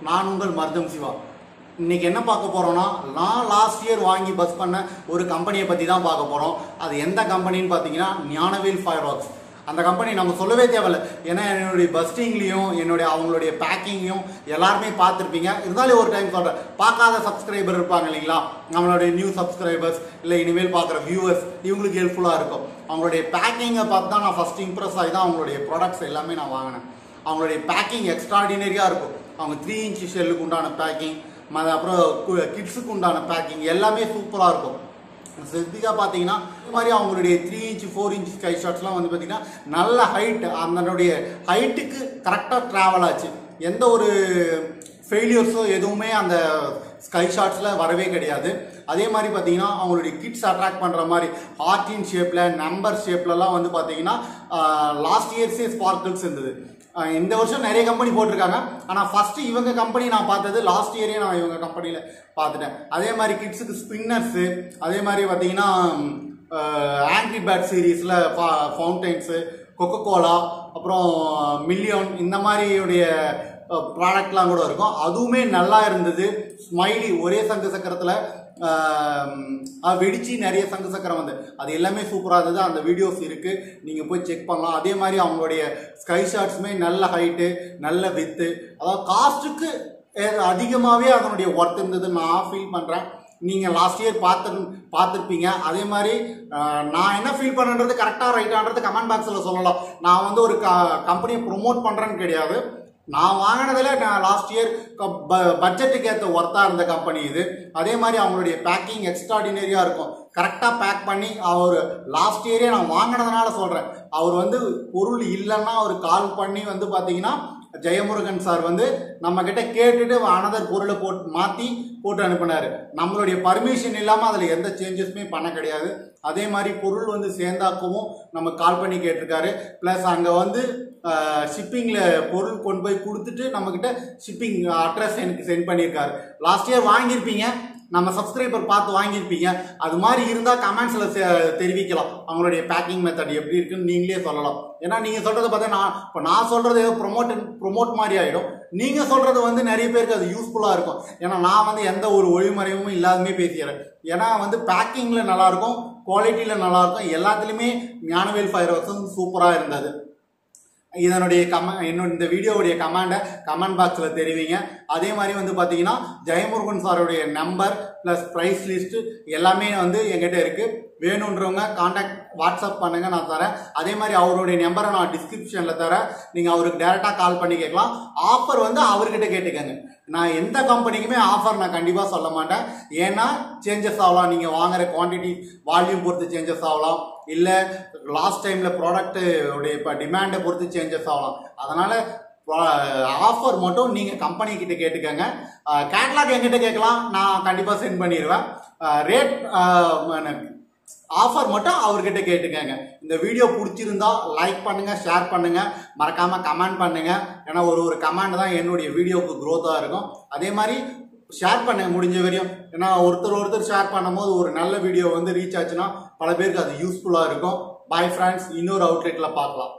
நான் உங்கள் மருதம் சிவா இன்னைக்கு என்ன பார்க்க போறோம்னா நான் லாஸ்ட் இயர் வாங்கி பஸ் பண்ண ஒரு கம்பெனியை பற்றி தான் பார்க்க போகிறோம் அது எந்த கம்பெனின்னு பார்த்தீங்கன்னா ஞானவேல் ஃபயர் ஒர்க்ஸ் அந்த கம்பெனி நம்ம சொல்லவே தேவையில்ல ஏன்னா என்னுடைய பஸ்டிங்லேயும் என்னுடைய அவங்களுடைய பேக்கிங்கையும் எல்லாருமே பார்த்துருப்பீங்க இருந்தாலும் ஒரு டைம் சொல்கிறேன் பார்க்காத சப்ஸ்கிரைபர் இருப்பாங்க இல்லைங்களா நம்மளுடைய நியூ சப்ஸ்கிரைபர்ஸ் இல்லை இனிமேல் பார்க்குற வியூவர்ஸ் இவங்களுக்கு ஹெல்ப்ஃபுல்லாக இருக்கும் அவங்களுடைய பேக்கிங்கை பார்த்து தான் நான் ஃபஸ்ட் இம்ப்ரெஸ் ஆகி தான் அவங்களுடைய ப்ராடக்ட்ஸ் எல்லாமே நான் வாங்கினேன் அவங்களுடைய பேக்கிங் எக்ஸ்ட்ராடினரியாக இருக்கும் அவங்க த்ரீ இன்ச் ஷெல்லுக்கு உண்டான பேக்கிங் ம அப்புறம் கிட்ஸுக்கு உண்டான பேக்கிங் எல்லாமே சூப்பராக இருக்கும் ஸ்பெசிஃபிக்காக பார்த்தீங்கன்னா இந்த மாதிரி அவங்களுடைய three inch four inch sky ஷாட்ஸ்லாம் வந்து பார்த்தீங்கன்னா நல்ல ஹைட் அதனுடைய ஹைட்டுக்கு கரெக்டாக ட்ராவல் ஆச்சு எந்த ஒரு ஃபெயிலியர்ஸோ எதுவுமே அந்த ஸ்கை ஷாட்ஸில் வரவே கிடையாது அதே மாதிரி பார்த்தீங்கன்னா அவங்களுடைய கிட்ஸ் அட்ராக்ட் பண்ணுற மாதிரி ஹார்டின் ஷேப்பில் நம்பர் ஷேப்லலாம் வந்து பார்த்தீங்கன்னா லாஸ்ட் இயர்ஸே ஸ்பார்க்கிள்ஸ் இருந்தது அஹ் இந்த வருஷம் நிறைய கம்பெனி போட்டிருக்காங்க ஆனால் ஃபர்ஸ்ட் இவங்க கம்பெனி நான் பார்த்தது லாஸ்ட் இயரே நான் இவங்க கம்பெனியில் பார்த்துட்டேன் அதே மாதிரி கிட்ஸுக்கு ஸ்பின்னர்ஸு அதே மாதிரி பார்த்தீங்கன்னா ஆங்கிரி பேட் சீரீஸில் ஃபவுண்டைன்ஸு கொக்கோ கோலா அப்புறம் மில்லியன் இந்த மாதிரியுடைய ப்ராடக்ட்லாம் கூட இருக்கும் அதுவுமே நல்லா இருந்தது ஸ்மைலி ஒரே சங்கு சக்கரத்தில் வெடிச்சு நிறைய சங்கு சக்கரம் வந்து அது எல்லாமே சூப்பராக இருந்தது அந்த வீடியோஸ் இருக்கு நீங்க போய் செக் பண்ணலாம் அதே மாதிரி அவங்களுடைய ஸ்கை ஷாட்ஸுமே நல்ல ஹைட்டு நல்ல வித்து அதாவது காஸ்ட்டுக்கு அதிகமாகவே அதனுடைய ஒர்த் இருந்தது நான் ஃபீல் பண்ணுறேன் நீங்கள் லாஸ்ட் இயர் பார்த்து பார்த்துருப்பீங்க அதே மாதிரி அஹ், நான் என்ன ஃபீல் பண்ணுறது கரெக்டாக ரைட்டான்றது கமெண்ட் பாக்ஸில் சொல்லலாம் நான் வந்து ஒரு க கம்பெனியை ப்ரொமோட் பண்ணுறேன்னு கிடையாது நான் வாங்கினதில் நான் லாஸ்ட் இயர் பட்ஜெட்டுக்கு ஏற்ற ஒர்த்தாக இருந்த கம்பெனி இது அதே மாதிரி அவங்களுடைய பேக்கிங் எக்ஸ்ட்ராடினரியாக இருக்கும் கரெக்டாக பேக் பண்ணி அவர் லாஸ்ட் இயரே நான் வாங்கினதுனால சொல்கிறேன் அவர் வந்து பொருள் இல்லைன்னா அவர் கால் பண்ணி வந்து பார்த்தீங்கன்னா ஜெயமுருகன் சார் வந்து நம்ம கிட்ட கேட்டுட்டு அனதர் பொருளை போட்டு மாற்றி போட்டு அனுப்பினாரு நம்மளுடைய பர்மிஷன் இல்லாமல் அதில் எந்த சேஞ்சஸுமே பண்ண கிடையாது அதே மாதிரி பொருள் வந்து சேர்ந்தாக்கவும் நம்ம கால் பண்ணி கேட்டிருக்காரு ப்ளஸ் அங்கே வந்து ஷிப்பிங்கில் பொருள் கொண்டு போய் கொடுத்துட்டு நம்மக்கிட்ட ஷிப்பிங் அட்ரஸ் எனக்கு சென்ட் பண்ணியிருக்காரு லாஸ்ட் இயர் வாங்கியிருப்பீங்க நம்ம சப்ஸ்கிரைபர் பார்த்து வாங்கியிருப்பீங்க அது மாதிரி இருந்தால் கமெண்ட்ஸில் தெரிவிக்கலாம் அவங்களுடைய பேக்கிங் மெத்தட் எப்படி இருக்குன்னு நீங்களே சொல்லலாம் ஏன்னா நீங்கள் சொல்கிறத பார்த்தா நான் இப்போ நான் சொல்கிறது ஏதோ ப்ரொமோட் ப்ரொமோட் மாதிரி ஆகிடும் நீங்கள் சொல்கிறது வந்து நிறைய பேருக்கு அது யூஸ்ஃபுல்லாக இருக்கும் ஏன்னா நான் வந்து எந்த ஒரு ஒளிமறைவும் இல்லாதமே பேசிடுறேன் ஏன்னா வந்து பேக்கிங்கில் நல்லாயிருக்கும் குவாலிட்டியில் நல்லாயிருக்கும் எல்லாத்துலேயுமே ஞானவேல் ஃபயர் ஒர்க்ஸும் சூப்பராக இருந்தது இதனுடைய கம என்னோட இந்த வீடியோவுடைய கமெண்டை கமெண்ட் பாக்ஸில் தெரிவிங்க அதே மாதிரி வந்து பார்த்தீங்கன்னா ஜெயமுருகன் சாருடைய நம்பர் ப்ளஸ் ப்ரைஸ் லிஸ்ட்டு எல்லாமே வந்து எங்கிட்ட இருக்குது வேணுன்றவங்க காண்டாக்ட் வாட்ஸ்அப் பண்ணுங்க நான் தரேன் அதே மாதிரி அவருடைய நம்பரை நான் டிஸ்கிரிப்ஷனில் தரேன் நீங்கள் அவருக்கு டேரெக்டாக கால் பண்ணி கேட்கலாம் ஆஃபர் வந்து அவர்கிட்ட கேட்டுக்கங்க நான் எந்த கம்பெனிக்குமே ஆஃபர் நான் கண்டிப்பாக சொல்ல மாட்டேன் ஏன்னா சேஞ்சஸ் ஆகலாம் நீங்கள் வாங்குற குவான்டிட்டி வால்யூம் பொறுத்து சேஞ்சஸ் ஆகலாம் இல்லை லாஸ்ட் டைமில் ப்ராடக்ட்டு உடைய இப்போ டிமாண்டை பொறுத்து சேஞ்சஸ் ஆகலாம் அதனால் ஆஃபர் மட்டும் நீங்கள் கம்பெனி கிட்ட கேட்டுக்கங்க கேட்லாக் என்கிட்ட கேட்கலாம் நான் கண்டிப்பாக சென்ட் பண்ணிடுவேன் ரேட் ஆஃபர் மட்டும் அவர்கிட்ட கேட்டுக்கங்க இந்த வீடியோ பிடிச்சிருந்தா லைக் பண்ணுங்க ஷேர் பண்ணுங்க மறக்காம கமெண்ட் பண்ணுங்க ஏன்னா ஒரு ஒரு கமெண்ட் தான் என்னுடைய வீடியோவுக்கு க்ரோத்தாக இருக்கும் அதே மாதிரி ஷேர் பண்ணுங்க முடிஞ்ச வரையும் ஏன்னா ஒருத்தர் ஒருத்தர் ஷேர் பண்ணும்போது ஒரு நல்ல வீடியோ வந்து ரீச் ஆச்சுன்னா பல பேருக்கு அது யூஸ்ஃபுல்லாக இருக்கும் பாய் ஃப்ரெண்ட்ஸ் இன்னொரு அவுட்லெட்டில் பார்க்கலாம்